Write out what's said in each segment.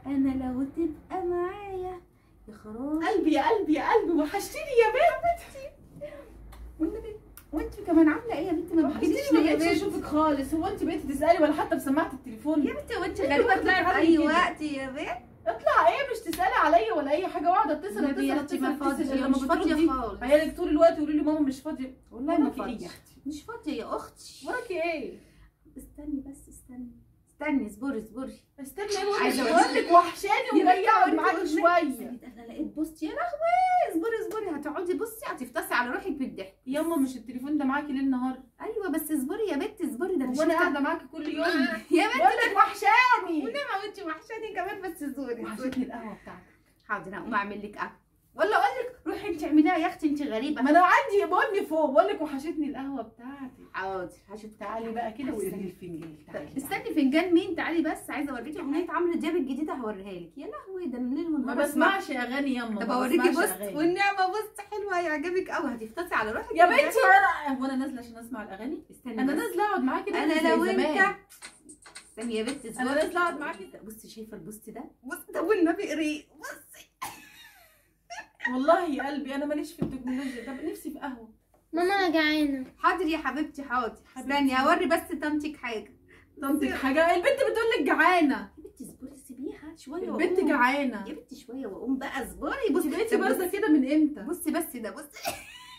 انا لو تبقى معايا يا خراب قلبي يا قلبي يا قلبي وحشتيني يا بنت والنبي وانت كمان عامله ايه يا بنتي ما وحشتيني بتجيليش ما ليه يا بقتش بنتي اشوفك خالص هو انت بقيتي تسالي ولا حتى بسماعه التليفون يا بنتي وانت انت غريبه برضه تطلعي في بتعملي اي كده. وقت يا بنت اطلع ايه مش تسالي عليا ولا اي حاجه واقعد اتصل النبي يا اتصل اختي ما اتصل فاضيه اتصل مش لما فاضيه بتردي خالص عيالك طول الوقت يقولوا لي ماما مش فاضيه والله ما وراكي ايه فاضيه يا اختي مش فاضيه يا اختي وراكي ايه استني بس استني استني اصبري اصبري استني ايه عايزة بقول أقول لك وحشاني وجايه اقعد معاكي شويه استني، انا لقيت بوست يا لهوي اصبري اصبري هتقعدي بصي هتفتصي على روحك بالضحك ياما مش التليفون ده معاكي ليل نهار ايوه بس اصبري يا بنتي اصبري ده هو انا قاعده معاكي كل يوم يا بنتي بقول لك وحشاني ونعمة وانت وحشاني كمان بس اصبري وحشتني القهوه بتاعتك حاضر هقوم اعمل لك قهوه ولا اقول لك روحي انت اعمليها يا اختي انت غريبه ما انا عندي بقولني فوق بقول لك وحشتني القهوه بتاعتي حاضر هشوف تعالي بقى كده وقري استني. الفنجان تعالي استني فنجان مين تعالي بس عايزه اوريكي اغنيه عمرو دياب الجديده هوريها لك يا لهوي ده انا ليل ما ونهار أسمع. بسمعش اغاني ياما طب ما اوريكي بسمعش بص أغاني. والنعمه بص حلوه هيعجبك قوي هتفتصي على روحك يا بالضحك. بنتي انا هو انا نازله عشان اسمع الاغاني استني انا بس. نازله اقعد معاكي كده انا زي لو زمان. انت استني يا بنتي أنا اصبري. نازلة أقعد معاكي. بصي شايفه البوست ده بص ده والنبي قريه بصي والله يا قلبي انا ماليش في التكنولوجيا طب نفسي في قهوه ماما انا جعانه حاضر يا حبيبتي حاضر حبيبتي. استني اوري بس طنطك حاجه طنطك حاجه البنت بتقول لك جعانه يا بنتي اصبري سيبيها شويه البنت وأقوم. جعانه يا بنتي شويه واقوم بقى اصبري انت بصي بقيتي طب بارده بصي- كده من امتى بصي بس ده بصي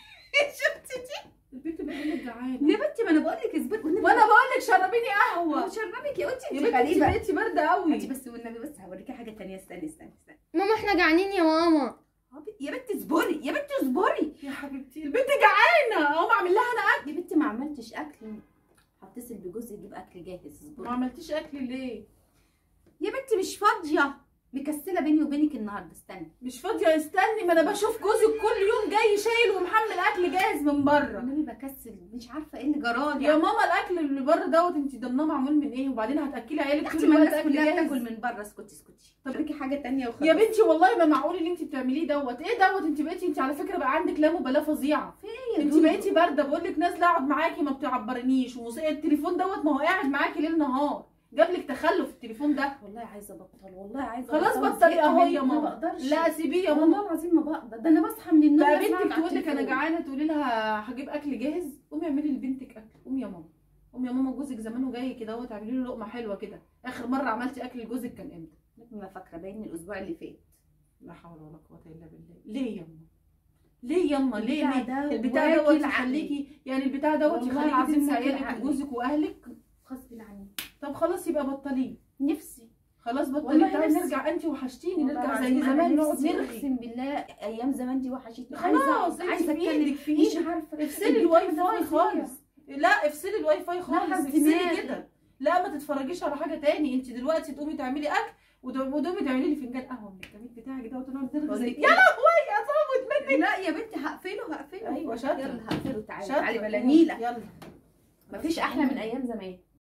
شفتي دي البنت بتقول لك يا جعانه بنتي ما انا بقول لك اصبري والنبي وانا بقول لك شربيني قهوه شربك يا بنتي يا انت بنتي انت غريبه بقيتي بارده قوي انت بس والنبي بس هوريكي حاجه تانية استني استني استني ماما احنا جعانين يا ماما يا بنتي اصبري يا بنتي اصبري يا حبيبتي البنت جعانه اقوم اعمل لها انا يا بنتي ما عملتش اكل هتصل بجوزي يجيب اكل جاهز ما اصبري عملتيش اكل ليه يا بنتي مش فاضيه مكسله بيني وبينك النهارده استني مش فاضيه استني ما انا بشوف جوزك كل يوم جاي شايل ومحمل اكل جاهز من بره النبي بكسل مش عارفه ايه اللي جرالي يا ماما الاكل اللي بره دوت انت ضمناه معمول من ايه وبعدين هتاكلي عيالك اختي طول ما الوقت الناس اكل كلها جاهز بتاكل من بره اسكتي اسكتي طب اوريكي حاجه تانية وخلاص يا بنتي والله ما معقول اللي انت بتعمليه دوت ايه دوت انت بقيتي انت على فكره بقى عندك لا مبالاه فظيعه يا انت دودو. بقيتي بارده بقول لك نازله اقعد معاكي ما بتعبرنيش وموسيقى التليفون دوت ما هو قاعد معاكي ليل نهار جاب لك تخلف التليفون ده والله عايزه ابطل والله عايزه خلاص أبطل. بطلي زهقت اهو منه، يا ما ماما بقدرش لا سيبيه يا والله ماما العظيم ما بقدر ده انا بصحى من النوم بقى بسمعك بنتك على تقول لك انا التليفون. جعانه تقولي لها هجيب اكل جاهز قومي اعملي لبنتك اكل قومي يا ماما قومي يا ماما جوزك زمانه جاي كده اهو تعملي له لقمه حلوه كده اخر مره عملتي اكل لجوزك كان امتى ما فاكره باين الاسبوع اللي فات لا حول ولا قوه الا بالله ليه يا ماما ليه يما ليه البتاع ليه ده البتاع دوت واكل يخليكي يعني البتاع دوت والله يخليكي العظيم تنسي واكل عيالك عقلي. وجوزك واهلك غصب عني طب خلاص يبقى بطليه نفسي خلاص بطليه والله تعالي نفسي. نرجع انت وحشتيني والله نرجع العظيم زي أنا زمان نقعد نفسي نرغي اقسم بالله ايام زمان دي وحشتني خلاص عايزه انت عايزه في اتكلم ايدك في مش ايدك عارفه افصلي الواي فاي فظيع. خالص لا افصلي الواي فاي خالص لحظة افصلي دماغي. كده لا ما تتفرجيش على حاجه تاني انت دلوقتي تقومي تعملي اكل وتقومي وتقومي تعملي لي فنجان قهوه من الجميل بتاعك ده وتقعدي نرغي بقول زي لك يا لهوي يا صابت لا يا بنتي هقفله هقفله ايوه شاطره يلا هقفله تعالي شاطرة. تعالي بلا نيله يلا مفيش احلى من ايام زمان